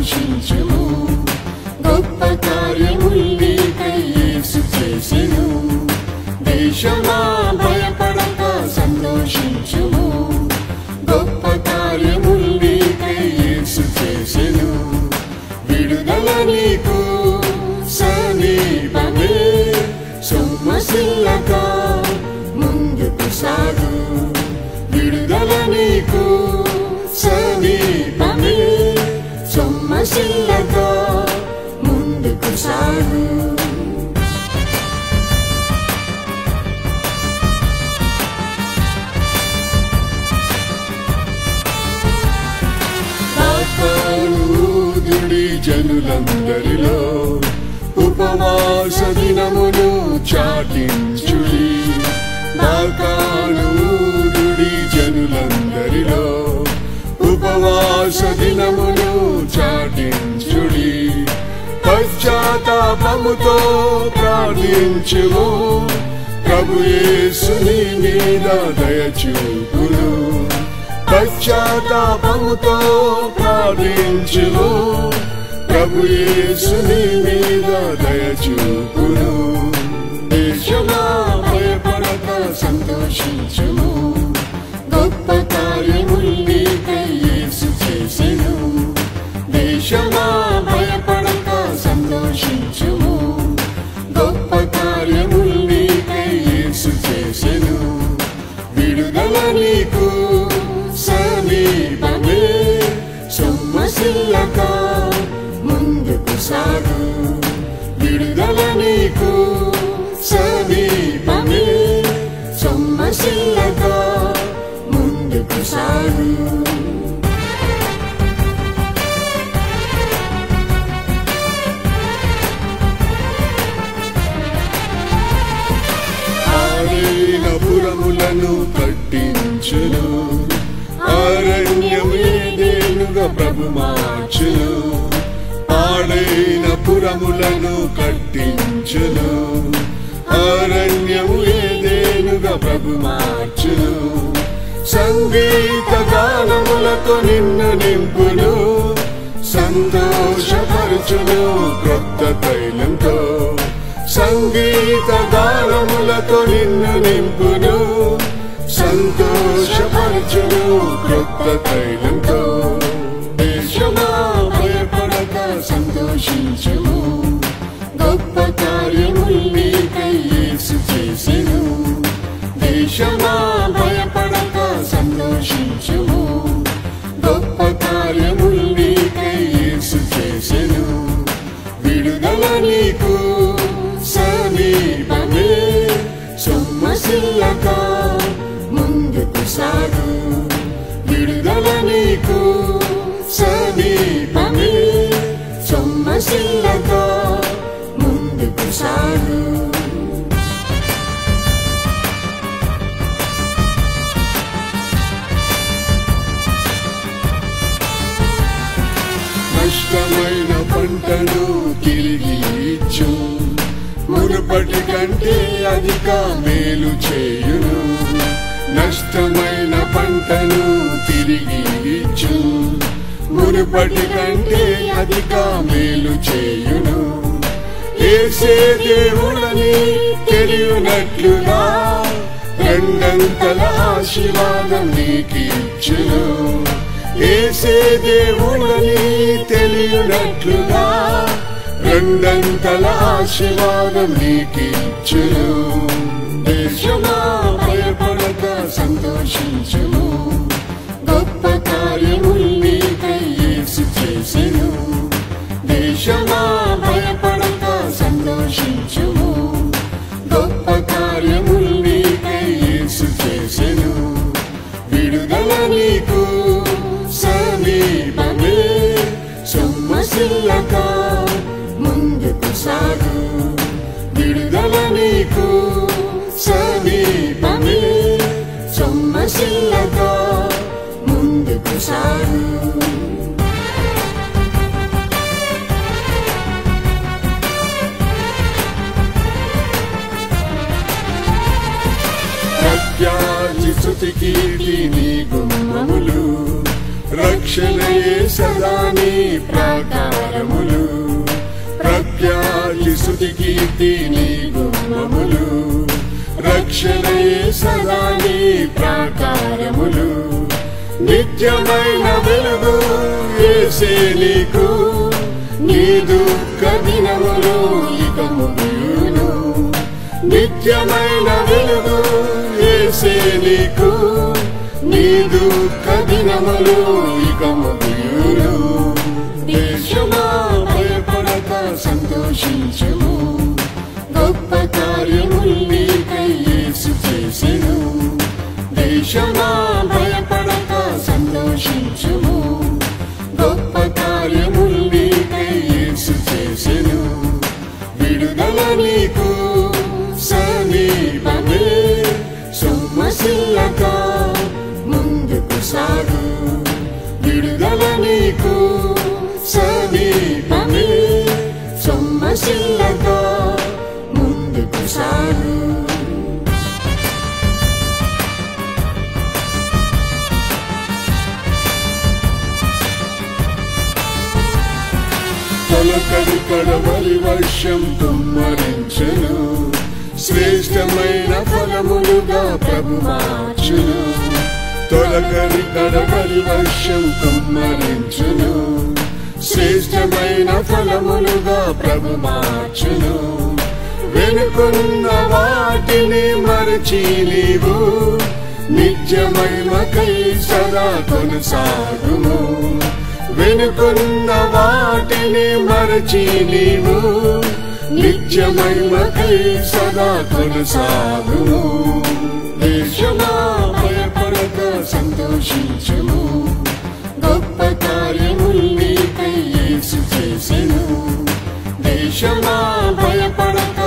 సంతోషించుము గొప్ప కార్యముల్లీకై యేసు చేసెను దేశమా భయపడక సంతోషించుము గొప్ప కార్యముల్లీకై యేసు చేసెను విడుదల నీకు సమీపమే సొమ్మసిల్లక ముందుకు సాగు విడుదల నీకు సమీపమే సొమ్మసిల్లక ముందుకు సాగు ఊదుడి జనులందరిలో ఉపవాస దినమును చాటించుడి ఊదుడి జనులందరిలో ఉపవాస దినమును చాటించుడి పశ్చాత్తాపముతో ప్రార్థించుము ప్రభు యేసుని మీద దయచూపును పశ్చాత్తాపముతో ప్రార్థించుము ప్రభు యేసుని మీద దయచూపును దేశమా భయపడక సంతోషించుము గొప్ప కార్యముల్లీకై యేసు చేసెను దేశమా భయపడక సంతోషించుము గొప్ప కార్యముల్లీకై యేసు చేసెను విడుదల నీకు సమీపమే సొమ్మసిల్లక ముందుకు సాగు విడుదల నీకు సమీపమే సొమ్మసిల్లక ముందుకు సాగు ఆరైన పురములను కట్టించును అరణ్యము ఏదేనుగా ప్రభు మార్చును పాడైన పురములను కట్టించును అరణ్యము ఏదేనుగా ప్రభు మార్చును సంగీత గానములతో నిన్ను నింపును సంతోషపరచును క్రొత్త తైలంతో సంగీత గానములతో నిన్ను నింపును సంతోషపరచును క్రొత్త తైలంతో దేశమా భయపడక సంతోషించుము గొప్ప కార్యముల్లీకై యేసు చేసెను దేశమా భయపడక సంతోషించుము గొప్ప కార్యముల్లీకై యేసు చేసెను విడుదల నీకు సమీపమే సొమ్మసిల్లక ముందుకు సాగు విడుదల నీకు సమీపమే సొమ్మసిల్లక ముందుకు సాగు నష్టమైన పంటను తిరిగి ఇచ్చు మునుపటి కంటే అధిక మేలు చేయును నష్టమైన పంటను తిరిగి ఇచ్చు మునుపటి కంటే అధిక మేలు చేయును ఏసే దేవుడని తెలియనట్లుగా రెండంతల ఆశీర్వాదం నీకిచ్చును ఏసే దేవుడని తెలియనట్లుగా రెండంతల ఆశీర్వాదం నీకిచ్చును దేశమా భయపడక సంతోషించుము గొప్ప కార్యముల్లీకై యేసు చేసెను దేశమా భయపడక సంతోషించుము గొప్ప కార్యముల్లీకై యేసు చేసెను విడుదల నీకు సమీపమే సొమ్మసిల్లక ముందుకు సాగు విడుదల నీకు సమీపమే సొమ్మసిల్లక ముందుకు సాగు ప్రత్యాచి స్థుతి కీర్తి నీ గుమ్మములు రక్షణయే సదా నీ ప్రాకారములు ప్రఖ్యాతి శృతి కీర్తి నీ గుమ్మములు రక్షణయే సదా నీ ప్రాకారములు నిత్యమైన వెలుగు ఏసే నీకు నీ దుఃఖ దినములు ఇక ముగియును నిత్యమైన వెలుగు ఏసే నీకు నీ దుఃఖ దినములు ఇక ముగియును దేశమా భయపడక సంతోషించుము గొప్ప కార్యములు నీకై యేసు చేసెను దేశమా భయపడక సంతోషించుము గొప్ప కార్యములు నీకై యేసు చేసెను విడుదల నీకు సమీపమే సొమ్మసిల్లక ముందుకు సాగు విడుదల నీకు సమీపమే సొమ్మసిల్లక ముందుకు సాగు తొలకడు కడవలి వర్షం కుమ్మరించును శ్రేష్టమైన ఫలములుగా ప్రభు మార్చును తొలకడి కడవలి వర్షం కుమ్మరించును శ్రేష్టమైన ఫలములుగా ప్రభు మార్చును వెనుకున్న వాటిని మరచి నీవు నిత్యమైమకై సదా కొనసాగుము వెనుకున్న వాటిని మరచి నీవు నిత్యమైమకై సదా కొనసాగుము దేశమా భయపడక సంతోషించుము గొప్ప కార్యములు నీకై యేసు చేసెను దేశమా భయపడక